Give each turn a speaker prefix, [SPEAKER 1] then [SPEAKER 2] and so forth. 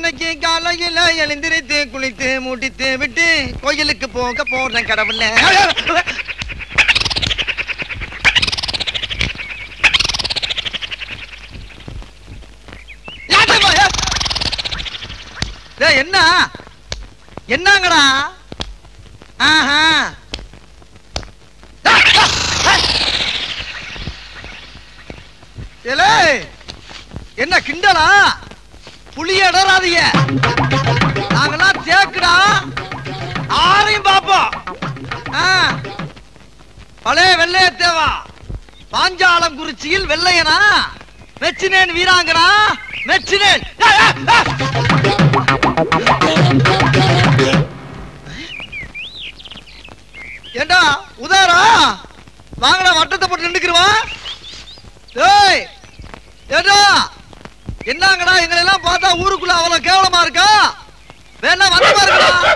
[SPEAKER 1] இன்னைக்கு காலையில எழுந்திரித்து குளித்து முடித்து விட்டு கோயிலுக்கு போக போறேன் கடவுள டேய், என்ன என்னங்கடா ஆஹா ஏலே, என்ன கிண்டலா புளிய இடறாதீங்க நாங்கெல்லாம் தேக்குடா ஆரையும் பாப்போம் ஆ. பழைய வெள்ளைய தேவா பாஞ்சாலம் குறிச்சியில் வெள்ளையனா மெச்சினேன் வீராங்கனா மெச்சினேன் ஏ, ஏ, ஏ. ஏண்டா உதாரா வாங்கடா வட்டத்தை போட்டு நின்னுக்குருவான் ஏய் ஏண்டா என்னங்கடா எங்களை எல்லாம் பார்த்தா ஊருக்குள்ள அவ்வளவு கேவலமா இருக்கா வேணா வந்து பாருங்கடா